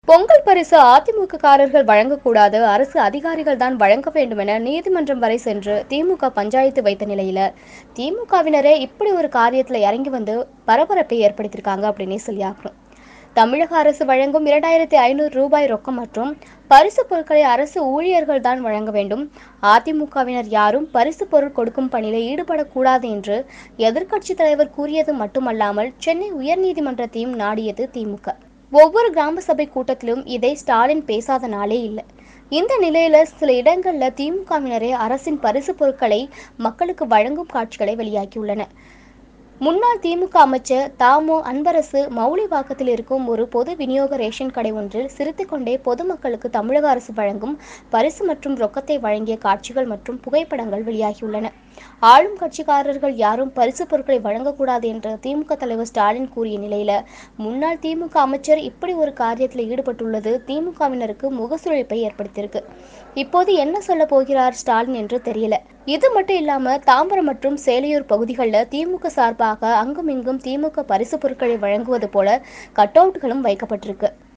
பொங்கல் பரிசு அதிமுக காரர்கள் வழங்கக்கூடாது அரசு அதிகாரிகள் தான் வழங்க வேண்டும் என நீதிமன்றம் வரை சென்று திமுக பஞ்சாயத்து வைத்த நிலையில திமுகவினரே இப்படி ஒரு காரியத்துல இறங்கி வந்து பரபரப்பை ஏற்படுத்தியிருக்காங்க அப்படின்னே சொல்லியாகணும் தமிழக அரசு வழங்கும் இரண்டாயிரத்தி ஐநூறு ரூபாய் ரொக்கம் மற்றும் பரிசு பொருட்களை அரசு ஊழியர்கள் தான் வழங்க வேண்டும் அதிமுகவினர் யாரும் பரிசு பொருள் கொடுக்கும் பணியில் ஈடுபடக்கூடாது என்று எதிர்க்கட்சித் தலைவர் கூறியது மட்டுமல்லாமல் சென்னை உயர்நீதிமன்றத்தையும் நாடியது திமுக ஒவ்வொரு கிராம சபை கூட்டத்திலும் இதை ஸ்டாலின் பேசாத நாளே இல்லை இந்த நிலையில சில இடங்கள்ல திமுகவினரே அரசின் பரிசு பொருட்களை மக்களுக்கு வழங்கும் காட்சிகளை வெளியாகியுள்ளன முன்னாள் திமுக அமைச்சர் தாமோ அன்பரசு மௌலிவாக்கத்தில் இருக்கும் ஒரு பொது விநியோக ரேஷன் கடை ஒன்றில் சிரித்துக்கொண்டே பொதுமக்களுக்கு தமிழக அரசு வழங்கும் பரிசு மற்றும் ரொக்கத்தை வழங்கிய காட்சிகள் மற்றும் புகைப்படங்கள் வெளியாகியுள்ளன ஆளும் கட்சிக்காரர்கள் யாரும் பரிசு பொருட்களை வழங்கக்கூடாது என்று திமுக தலைவர் ஸ்டாலின் கூறிய நிலையில முன்னாள் திமுக அமைச்சர் இப்படி ஒரு காரியத்தில் ஈடுபட்டுள்ளது திமுகவினருக்கு முகசுழிப்பை ஏற்படுத்தியிருக்கு இப்போது என்ன சொல்ல போகிறார் ஸ்டாலின் என்று தெரியல இது மட்டும் இல்லாம தாம்பரம் மற்றும் சேலையூர் பகுதிகளில் திமுக சார்பாக அங்குமிங்கும் திமுக பரிசு பொருட்களை வழங்குவது போல கட் அவுட்களும் வைக்கப்பட்டிருக்கு